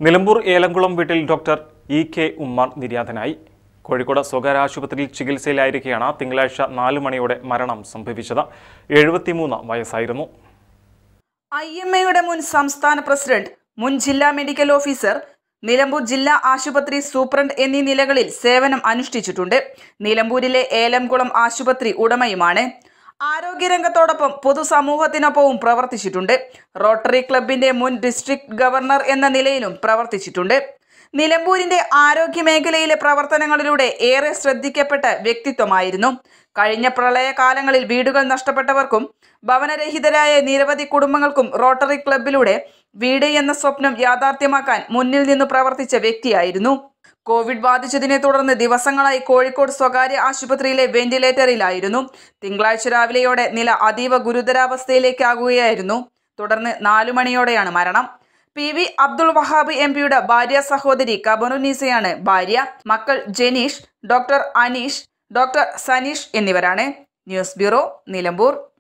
നിലമ്പൂർ ഏലംകുളം വീട്ടിൽ doctor E K Ummer നിര്യാതനായി കോഴിക്കോട് സ്വകാര്യ ആശുപത്രിയിൽ ചികിത്സയിലായിരിക്കെയാണ് തിങ്കളാഴ്ച നാലു മണിയോടെ മരണം സംഭവിച്ചത് എഴുപത്തിമൂന്ന് വയസ്സായിരുന്നു ഐ എം എയുടെ മുൻ സംസ്ഥാന പ്രസിഡന്റ് മുൻ ജില്ലാ മെഡിക്കൽ ഓഫീസർ നിലമ്പൂർ ജില്ലാ ആശുപത്രി സൂപ്രണ്ട് എന്നീ നിലകളിൽ സേവനം അനുഷ്ഠിച്ചിട്ടുണ്ട് നിലമ്പൂരിലെ ഏലംകുളം ആശുപത്രി ഉടമയുമാണ് ആരോഗ്യരംഗത്തോടൊപ്പം പൊതുസമൂഹത്തിനൊപ്പവും പ്രവർത്തിച്ചിട്ടുണ്ട് റോട്ടറി ക്ലബിന്റെ മുൻ ഡിസ്ട്രിക്ട് ഗവർണർ എന്ന നിലയിലും പ്രവർത്തിച്ചിട്ടുണ്ട് നിലമ്പൂരിന്റെ ആരോഗ്യ മേഖലയിലെ പ്രവർത്തനങ്ങളിലൂടെ ഏറെ ശ്രദ്ധിക്കപ്പെട്ട വ്യക്തിത്വമായിരുന്നു കഴിഞ്ഞ പ്രളയകാലങ്ങളിൽ വീടുകൾ നഷ്ടപ്പെട്ടവർക്കും ഭവനരഹിതരായ നിരവധി കുടുംബങ്ങൾക്കും റോട്ടറി ക്ലബിലൂടെ വീട് എന്ന സ്വപ്നം യാഥാർത്ഥ്യമാക്കാൻ മുന്നിൽ നിന്ന് പ്രവർത്തിച്ച വ്യക്തിയായിരുന്നു കോവിഡ് ബാധിച്ചതിനെ തുടർന്ന് ദിവസങ്ങളായി കോഴിക്കോട് സ്വകാര്യ ആശുപത്രിയിലെ വെന്റിലേറ്ററിലായിരുന്നു തിങ്കളാഴ്ച രാവിലെയോടെ നില അതീവ ഗുരുതരാവസ്ഥയിലേക്കാകുകയായിരുന്നു തുടർന്ന് നാലു മണിയോടെയാണ് മരണം P V Abdul Wahab M പിയുടെ ഭാര്യ സഹോദരി കബറുനീസയാണ് ഭാര്യ മക്കൾ ജനീഷ് ഡോക്ടർ അനീഷ് ഡോക്ടർ സനീഷ് എന്നിവരാണ് ന്യൂസ് ബ്യൂറോ നിലമ്പൂർ